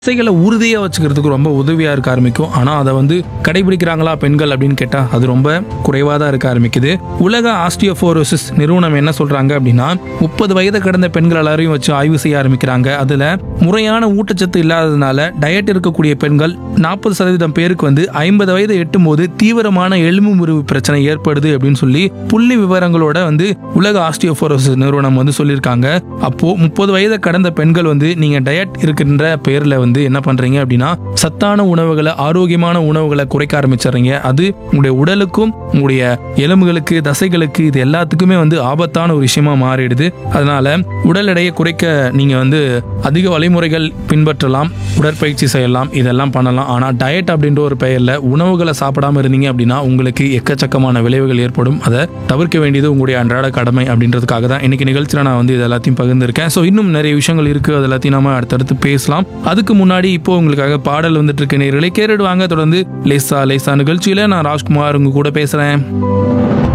தசைகளை உறுதியாக வச்சுக்கிறதுக்கு ரொம்ப உதவியாக இருக்க ஆரம்பிக்கும் ஆனால் அதை வந்து கடைபிடிக்கிறாங்களா பெண்கள் அப்படின்னு கேட்டால் அது ரொம்ப குறைவாக தான் இருக்க ஆரம்பிக்குது உலக ஆஸ்டியோஃபோரோசிஸ் நிறுவனம் என்ன சொல்கிறாங்க அப்படின்னா முப்பது வயதை கடந்த பெண்கள் எல்லாரையும் வச்சு ஆய்வு செய்ய ஆரம்பிக்கிறாங்க அதில் முறையான ஊட்டச்சத்து இல்லாததுனால டயட் இருக்கக்கூடிய பெண்கள் நாற்பது சதவீதம் பேருக்கு வந்து ஐம்பது வயதை எட்டும் போது தீவிரமான எலும்பு முறிவு பிரச்சனை ஏற்படுது அப்படின்னு சொல்லி புள்ளி விவரங்களோட வந்து உலக ஆஸ்டியோஃபோரோசிஸ் நிறுவனம் வந்து சொல்லியிருக்காங்க அப்போ முப்பது வயதை கடந்த பெண்கள் வந்து நீங்க டயட் இருக்கின்ற பேர்ல வந்து என்ன பண்றீங்க அப்படின்னா சத்தான உணவுகளை ஆரோக்கியமான உணவுகளை குறைக்க ஆரம்பிச்சிடுறீங்க அது உங்களுடைய உடலுக்கும் உங்களுடைய எலும்புகளுக்கு தசைகளுக்கு இது எல்லாத்துக்குமே வந்து ஆபத்தான ஒரு விஷயமா மாறிடுது அதனால உடல் எடையை குறைக்க நீங்க வந்து அதிக வழிமுறைகள் பின்பற்றலாம் உடற்பயிற்சி செய்யலாம் இதெல்லாம் பண்ணலாம் ஆனா டயட் அப்படின்ற ஒரு பெயர்ல உணவுகளை சாப்பிடாம இருந்தீங்க அப்படின்னா உங்களுக்கு எக்கச்சக்கமான விளைவுகள் ஏற்படும் அதை தவிர்க்க வேண்டியது உங்களுடைய அன்றாட கடமை அப்படின்றதுக்காக தான் இன்னைக்கு நிகழ்ச்சியில் நான் வந்து இது எல்லாத்தையும் பகிர்ந்திருக்கேன் ஸோ இன்னும் நிறைய விஷயங்கள் இருக்கு அது எல்லாத்தையும் நம்ம அடுத்தடுத்து பேசலாம் அதுக்கு முன்னாடி இப்போ உங்களுக்காக பாடல் வந்துட்டு இருக்கு நேர்களை கேட்டுடுவாங்க தொடர்ந்து லேசா லேசா நிகழ்ச்சியில நான் ராஜ்குமார் உங்க கூட பேசுறேன்